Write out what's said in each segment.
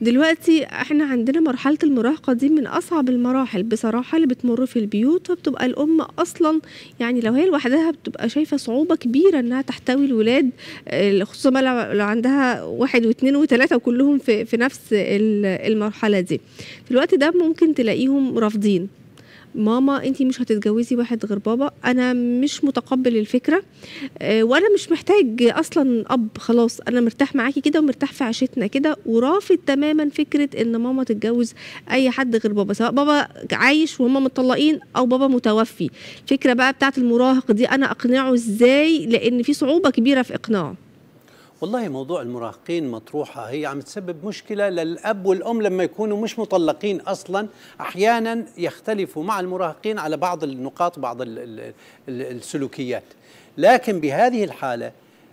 دلوقتي احنا عندنا مرحلة المراهقة دي من أصعب المراحل بصراحة اللي بتمر في البيوت فبتبقى الأم أصلا يعني لو هي لوحدها بتبقى شايفة صعوبة كبيرة إنها تحتوي الولاد آه، خصوصا بقى لو- لو عندها واحد واثنين وثلاثة وكلهم في, في نفس ال- المرحلة دي في الوقت ده ممكن تلاقيهم رافضين ماما انتي مش هتتجوزي واحد غير بابا انا مش متقبل الفكره آه، وانا مش محتاج اصلا اب خلاص انا مرتاح معاكي كده ومرتاح في عيشتنا كده ورافض تماما فكره ان ماما تتجوز اي حد غير بابا سواء بابا عايش وهما مطلقين او بابا متوفي الفكره بقى بتاعت المراهق دي انا اقنعه ازاي لان في صعوبه كبيره في اقناعه والله موضوع المراهقين مطروحة هي عم تسبب مشكلة للأب والأم لما يكونوا مش مطلقين أصلا أحيانا يختلفوا مع المراهقين على بعض النقاط بعض ال ال ال السلوكيات لكن بهذه الحالة ال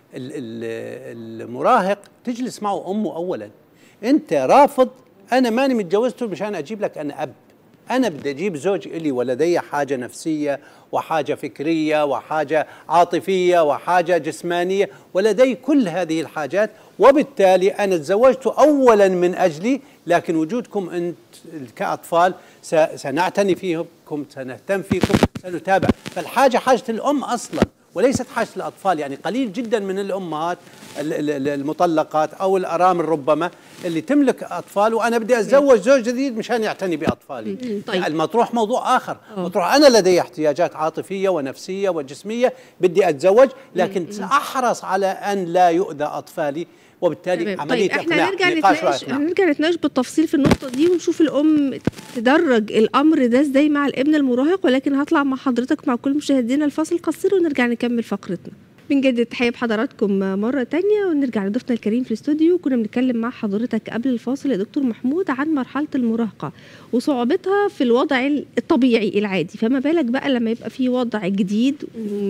ال المراهق تجلس معه أمه أولا أنت رافض أنا ماني متجوزته مشان أجيب لك أنا أب أنا بدي أجيب زوج إلي ولدي حاجة نفسية وحاجة فكرية وحاجة عاطفية وحاجة جسمانية ولدي كل هذه الحاجات وبالتالي أنا تزوجت أولا من أجلي لكن وجودكم أنت كأطفال س- سنعتني فيكم سنهتم فيكم سنتابع فالحاجة حاجة الأم أصلا وليست حاجة الأطفال يعني قليل جدا من الأمهات ال- ال- ال- المطلقات أو الأرامل ربما اللي تملك أطفال وأنا بدي أتزوج زوج جديد مشان يعتني بأطفالي طيب. المطروح موضوع آخر مطروح أنا لدي احتياجات عاطفية ونفسية وجسمية بدي أتزوج لكن سأحرص على أن لا يؤذى أطفالي وبالتالي تمام. عملية طيب احنا إقناع هنرجع نقاش نتناقش وإقناع. هنرجع نتناقش بالتفصيل في النقطة دي ونشوف الأم تدرج الأمر ده ازاي مع الابن المراهق ولكن هطلع مع حضرتك مع كل مشاهدينا الفاصل قصير ونرجع نكمل فقرتنا بنجدد تحية بحضراتكم مرة تانية ونرجع لضيفنا الكريم في الاستوديو كنا بنتكلم مع حضرتك قبل الفاصل يا دكتور محمود عن مرحلة المراهقة وصعوبتها في الوضع الطبيعي العادي فما بالك بقى لما يبقى في وضع جديد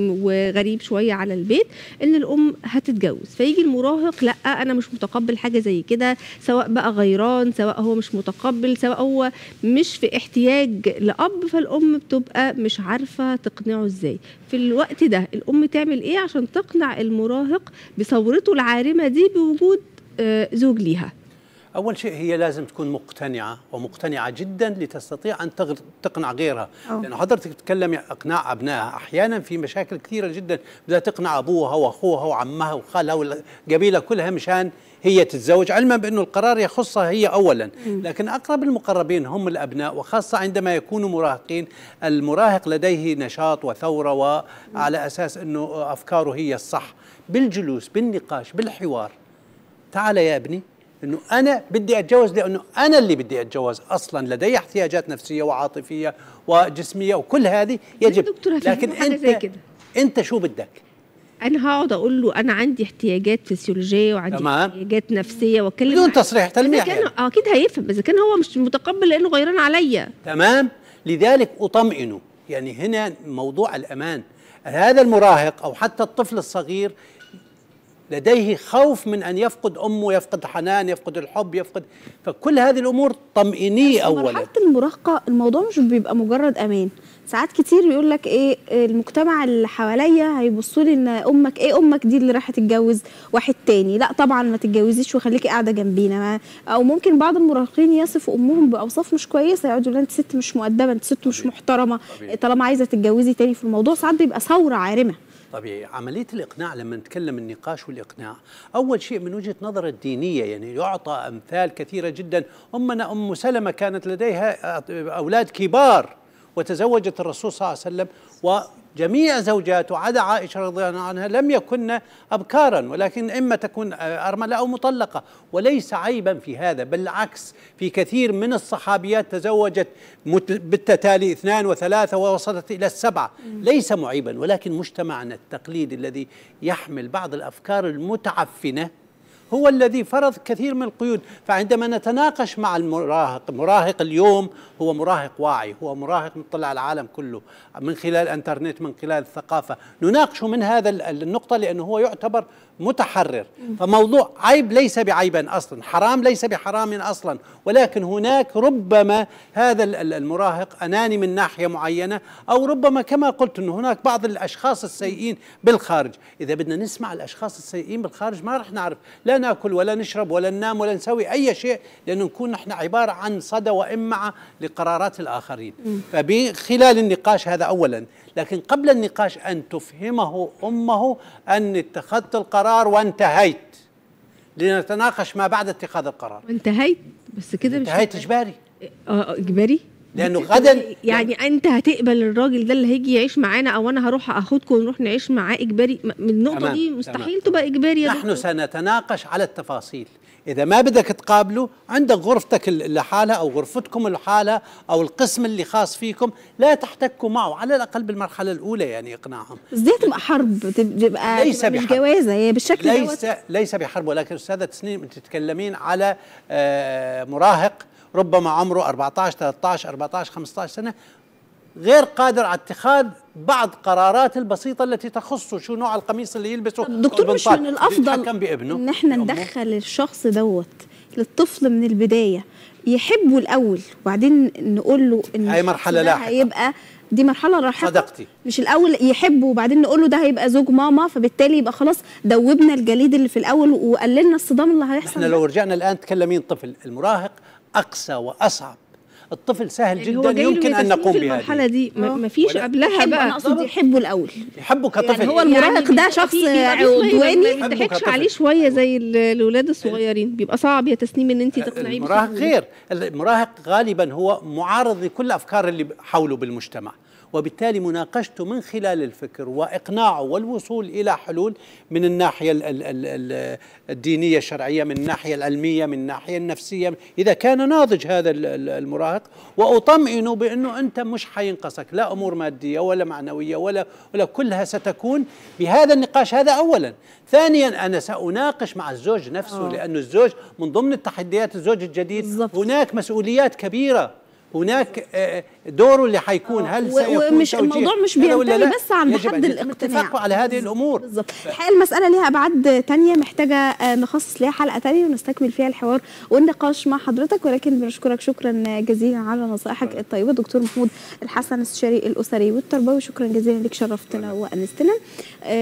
وغريب شوية على البيت ان الام هتتجوز فيجي المراهق لا انا مش متقبل حاجه زي كده سواء بقى غيران سواء هو مش متقبل سواء هو مش في احتياج لاب فالام بتبقى مش عارفه تقنعه ازاي في الوقت ده الام تعمل ايه عشان تقنع المراهق بثورته العارمه دي بوجود آه، زوج ليها أول شيء هي لازم تكون مقتنعة ومقتنعة جدا لتستطيع أن تغ- تقنع غيرها أوه. لأن حضرتك تتكلمي إقناع أبنائها أحيانا في مشاكل كثيرة جدا بدها تقنع أبوها وأخوها وعمها وخالها والقبيلة كلها مشان هي تتزوج علما بأنه القرار يخصها هي أولا لكن أقرب المقربين هم الأبناء وخاصة عندما يكونوا مراهقين المراهق لديه نشاط وثورة وعلى أساس أنه أفكاره هي الصح بالجلوس بالنقاش بالحوار تعال يا ابني انه انا بدي اتجوز لانه انا اللي بدي اتجوز اصلا لدي احتياجات نفسيه وعاطفيه وجسميه وكل هذه يجب دكتور هفهمه لكن حاجة انت زي كده. انت شو بدك انا هقعد اقول له انا عندي احتياجات فسيولوجيه وعندي تمام. احتياجات نفسيه واتكلم بدون معاه. تصريح إذا تلميح كان يعني. آه، اكيد هيفهم اذا كان هو مش متقبل لانه غيران عليا تمام لذلك اطمئنه يعني هنا موضوع الامان هذا المراهق او حتى الطفل الصغير لديه خوف من ان يفقد امه يفقد حنان يفقد الحب يفقد فكل هذه الامور طمئنيه اولا مرحله المراهقه الموضوع مش بيبقى مجرد امان ساعات كتير يقول لك ايه المجتمع اللي حواليا هيبصوا لي ان امك ايه امك دي اللي راح تتجوز واحد تاني لا طبعا ما تتجوزيش وخليكي قاعده جنبينا ما او ممكن بعض المراهقين يصفوا امهم باوصاف مش كويسه يقعدوا يقولوا انت ست مش مؤدبه انت ست مش محترمه طبيعي. طالما عايزه تتجوزي تاني في الموضوع ساعات بيبقى ثوره عارمه طبيعي عملية الإقناع لما نتكلم النقاش والإقناع أول شيء من وجهة نظر الدينية يعني يعطى أمثال كثيرة جدا أمنا أم سلمة كانت لديها أولاد كبار وتزوجت الرسول صلى الله عليه وسلم وجميع زوجاته عدا عائشة رضي الله عنها لم يكن أبكارا ولكن إما تكون أرملة أو مطلقة وليس عيبا في هذا بالعكس في كثير من الصحابيات تزوجت مت- بالتتالي اثنان وثلاثة ووصلت إلى السبعة ليس معيبا ولكن مجتمعنا التقليدي الذي يحمل بعض الأفكار المتعفنة هو الذي فرض كثير من القيود فعندما نتناقش مع المراهق المراهق اليوم هو مراهق واعي هو مراهق مطلع على العالم كله من خلال الانترنت من خلال الثقافة نناقشه من هذا ال- النقطة لأنه هو يعتبر متحرر فموضوع عيب ليس بعيبا أصلا حرام ليس بحرام أصلا ولكن هناك ربما هذا ال- ال- المراهق أناني من ناحية معينة أو ربما كما قلت أنه هناك بعض الأشخاص السيئين بالخارج إذا بدنا نسمع الأشخاص السيئين بالخارج ما رح نعرف لا ناكل ولا نشرب ولا ننام ولا نسوي اي شيء لانه نكون نحن عباره عن صدى وامعه لقرارات الاخرين فبخلال النقاش هذا اولا لكن قبل النقاش ان تفهمه امه ان اتخذت القرار وانتهيت لنتناقش ما بعد اتخاذ القرار انتهيت بس كده مش انتهيت اجباري اه اجباري لانه غدا يعني انت هتقبل الراجل ده اللي هيجي يعيش معانا او انا هروح اخدكم ونروح نعيش معاه اجباري م- من النقطه تمام، دي تمام. مستحيل تبقى اجباري يا نحن دكتور. سنتناقش على التفاصيل إذا ما بدك تقابله عندك غرفتك ال- لحالها أو غرفتكم لحالها أو القسم اللي خاص فيكم لا تحتكوا معه على الأقل بالمرحلة الأولى يعني إقناعهم بس دي هتبقى حرب تب- تبقى ليس تبقى مش بحرب. جوازه هي بالشكل ليس دوت ليس بحرب ولكن أستاذة تسنيم أنت تتكلمين على آه، مراهق ربما عمره 14 13 14 15 سنة غير قادر على اتخاذ بعض قرارات البسيطة التي تخصه شو نوع القميص اللي يلبسه طب دكتور مش والبنطال. من الافضل يتحكم بابنه ان احنا بأمه. ندخل الشخص دوت للطفل من البدايه يحبه الاول وبعدين نقول له ان هاي الشخص مرحلة ده لاحقة. هيبقى دي مرحله لاحقه صدقتي. مش الاول يحبه وبعدين نقول له ده هيبقى زوج ماما فبالتالي يبقى خلاص دوبنا الجليد اللي في الاول وقللنا الصدام اللي هيحصل احنا لو رجعنا الان تكلمين طفل المراهق اقسى واصعب الطفل سهل يعني هو جدا جاي له يمكن ان يتسليم نقوم في المرحله بهذه دي ما آه. ما فيش ولا- قبلها يحبه انا بقى اقصد يحبه الاول يحبه كطفل يعني هو المراهق ده بيبقى شخص فيه- بيبقى فيه صعوبة، عدواني ما بيضحكش كطفل. عليه شويه زي ال- الاولاد الصغيرين بيبقى صعب يا تسنيم ان انت تقنعيه المراهق بسهولة. غير المراهق غالبا هو معارض لكل الافكار اللي حوله بالمجتمع وبالتالي مناقشته من خلال الفكر واقناعه والوصول الى حلول من الناحيه ال- ال- ال- ال- الدينيه الشرعيه من الناحيه العلميه من الناحيه النفسيه اذا كان ناضج هذا ال- ال- المراهق واطمئنه بانه انت مش حينقصك لا امور ماديه ولا معنويه ولا ولا كلها ستكون بهذا النقاش هذا اولا ثانيا انا ساناقش مع الزوج نفسه آه. لانه الزوج من ضمن التحديات الزوج الجديد بالضبط. هناك مسؤوليات كبيره هناك آه، دوره اللي حيكون هل و- سيكون ومش توجيه الموضوع مش هذا ولا بينتهي لا؟ بس عند يجب حد أن الاقتناع يتفقوا على هذه الامور بالظبط الحقيقه المساله ليها ابعاد تانية محتاجه آه، نخصص ليها حلقه تانية ونستكمل فيها الحوار والنقاش مع حضرتك ولكن بنشكرك شكرا جزيلا على نصائحك الطيبه دكتور محمود الحسن استشاري الاسري والتربوي شكرا جزيلا لك شرفتنا وانستنا